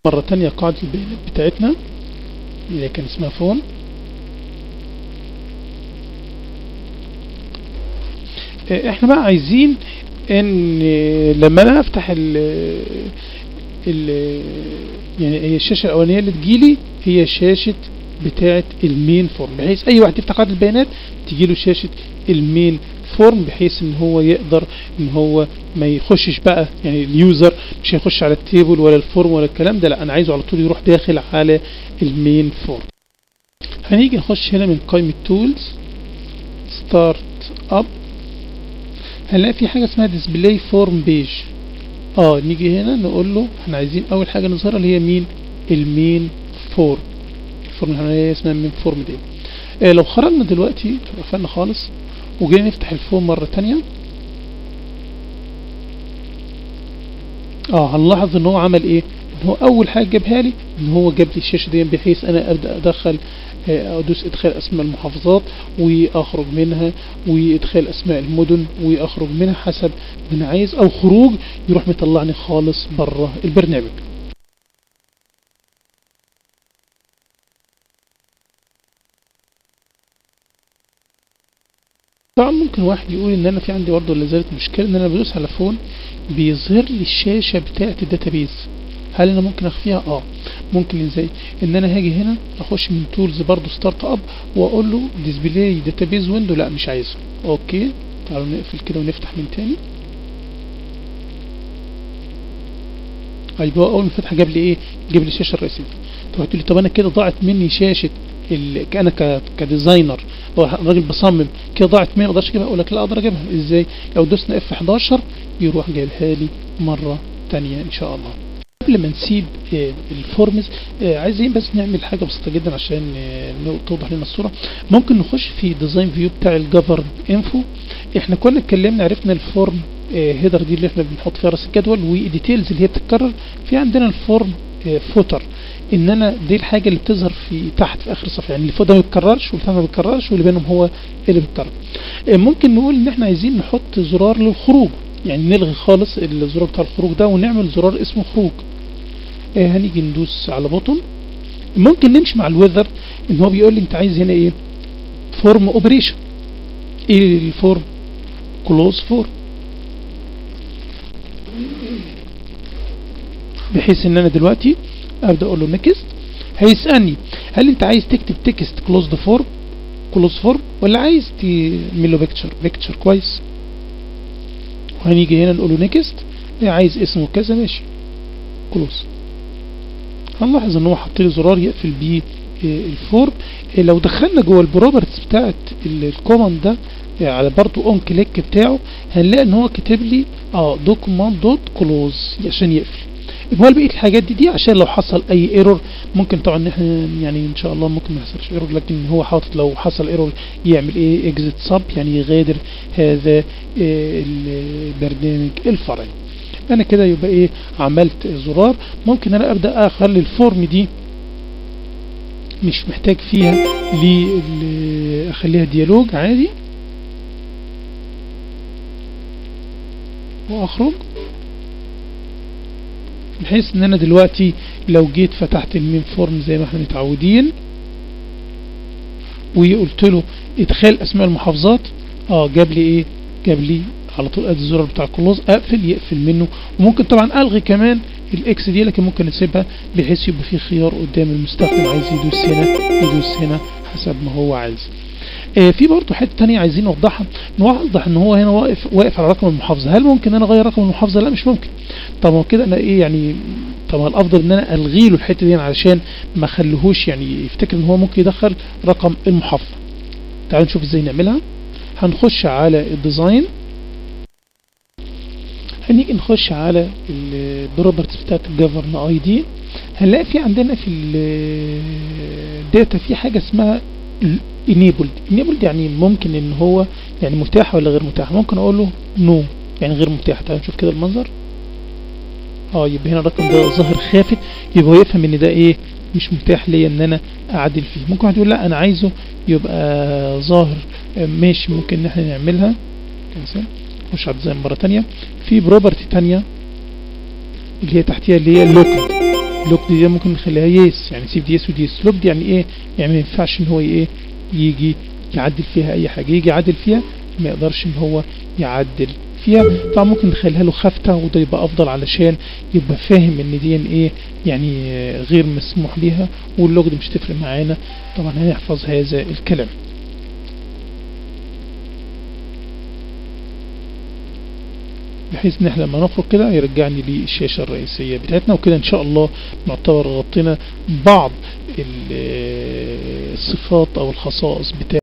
مرة تانية قاعدة البيانات بتاعتنا اللي كان اسمها فون آه، احنا بقى عايزين ان آه، لما انا افتح ال ال يعني هي الشاشة الاولانية اللي تجيلي هي شاشة بتاعة المين فورم بحيث اي واحد يفتح قاعدة البيانات تجيله شاشة المين فورم بحيث ان هو يقدر ان هو ما يخشش بقى يعني اليوزر مش هيخش على التيبل ولا الفورم ولا الكلام ده لا انا عايزه على طول يروح داخل على المين فورم هنيجي نخش هنا من قائمة تولز ستارت اب هنلاقي في حاجة اسمها ديسبلاي فورم بيج اه نيجي هنا نقول له احنا عايزين اول حاجة نظهرها اللي هي مين المين فورم الفورم اللي هي اسمها المين فورم دي آه لو خرجنا دلوقتي قفلنا خالص وجينا نفتح الفورم مرة تانية اه هنلاحظ ان هو عمل ايه ان هو اول حاجة جابها لي ان هو جاب لي الشاشة دي بحيث انا ابدأ ادخل آه، ادوس ادخال اسماء المحافظات واخرج منها وادخال اسماء المدن واخرج منها حسب ما انا عايز او خروج يروح مطلعني خالص بره البرنامج طبعا ممكن واحد يقول ان انا في عندي برضه لا زالت مشكله ان انا بدوس على فون بيظهر لي الشاشه بتاعه الداتابيز هل انا ممكن اخفيها اه ممكن ازاي ان انا هاجي هنا اخش من تولز برضه ستارت اب واقول له ديسبلاي داتابيز ويندو لا مش عايزه اوكي تعالوا نقفل كده ونفتح من تاني ايوه اول ما فتح جاب لي ايه جاب لي الشاشه الرئيسيه طب هتقول لي طب انا كده ضاعت مني شاشه ال... انا ك... كديزاينر هو راجل بصمم كده ضاعت مني ما اقدرش اجيبها اقول لك لا اقدر اجيبها ازاي لو دوسنا اف 11 يروح جايبها لي مره تانية ان شاء الله قبل ما نسيب آه، الفورمز آه، عايزين بس نعمل حاجه بسيطه جدا عشان آه، نو- توضح لنا الصوره ممكن نخش في ديزاين فيو بتاع الجفرن انفو احنا كنا اتكلمنا عرفنا الفورم هيدر دي اللي احنا بنحط فيها راس الجدول وديتيلز اللي هي بتتكرر في عندنا الفورم فوتر ان انا دي الحاجه اللي بتظهر في تحت في اخر الصفحه يعني اللي فوق ده ما بيتكررش واللي تحت ما بيتكررش واللي بينهم هو اللي بيتكرر آه، ممكن نقول ان احنا عايزين نحط زرار للخروج يعني نلغي خالص الزرار بتاع الخروج ده ونعمل زرار اسمه خروج آه، هنيجي ندوس على بطن ممكن نمشي مع الويذر ان هو بيقول لي انت عايز هنا ايه فورم اوبريشن ايه الفورم كلوز فورم بحيث ان انا دلوقتي ابدا اقول له نكست هيسالني هل انت عايز تكتب تكست كلوزد فورم كلوز فورم ولا عايز تعمل له بيكتشر بيكتشر كويس وهنيجي هنا نقول له نكست عايز اسمه كذا ماشي كلوز هنلاحظ ان هو حط لي زرار يقفل بيه آه، الفورم آه، لو دخلنا جوه البروبرتيز بتاعت الكوماند ده آه، على برضو اون كليك بتاعه هنلاقي ان هو كاتب لي اه دوكيمنت دوت كلوز عشان يقفل المهم بقيه الحاجات دي دي عشان لو حصل اي ايرور ممكن طبعا ان احنا يعني ان شاء الله ممكن ما يحصلش ايرور لكن هو حاطط لو حصل ايرور يعمل ايه اكزيت سب يعني يغادر هذا آه، البرنامج الفرعي انا كده يبقى ايه عملت زرار ممكن انا ابدا اخلي الفورم دي مش محتاج فيها ل اخليها ديالوج عادي واخرج بحيث ان انا دلوقتي لو جيت فتحت المين فورم زي ما احنا متعودين وقلت له ادخال اسماء المحافظات اه جاب لي ايه جاب لي على طول ادي الزرار بتاع الكلوز اقفل يقفل منه وممكن طبعا الغي كمان الاكس دي لكن ممكن نسيبها بحيث يبقى في خيار قدام المستخدم عايز يدوس هنا يدوس هنا حسب ما هو عايز آه في برضه حته تانية عايزين نوضحها نوضح ان هو هنا واقف واقف على رقم المحافظه هل ممكن انا اغير رقم المحافظه لا مش ممكن طب هو كده انا ايه يعني طب الافضل ان انا الغي له الحته دي علشان ما اخليهوش يعني يفتكر ان هو ممكن يدخل رقم المحافظه تعالوا نشوف ازاي نعملها هنخش على الديزاين هنيجي نخش على البروبرتيز بتاعت الجفرن اي دي هنلاقي في عندنا في الداتا في حاجه اسمها enabled enabled يعني ممكن ان هو يعني متاح ولا غير متاح ممكن اقول له نو يعني غير متاح تعالوا نشوف كده المنظر اه يبقى هنا الرقم ده ظاهر خافت يبقى هو يفهم ان ده ايه مش متاح ليا ان انا اعدل فيه ممكن واحد يقول لا انا عايزه يبقى ظاهر آه، ماشي ممكن ان احنا نعملها كنسل نخش على الديزاين مره تانية في بروبرتي تانية اللي هي تحتيها اللي هي اللوكال لوك دي ممكن نخليها يس يعني سيف دي يس ودي يس لوك دي يعني ايه يعني ما ينفعش ان هو ايه يجي يعدل فيها اي حاجة يجي يعدل فيها ما يقدرش ان هو يعدل فيها طبعا ممكن نخليها له خافتة وده يبقى افضل علشان يبقى فاهم ان دي ايه يعني غير مسموح بيها واللوج دي مش تفرق معانا طبعا هنحفظ هذا الكلام بحيث ان احنا لما نخرج كده يرجعني للشاشة الرئيسية بتاعتنا وكده ان شاء الله نعتبر غطينا بعض الصفات او الخصائص بتاع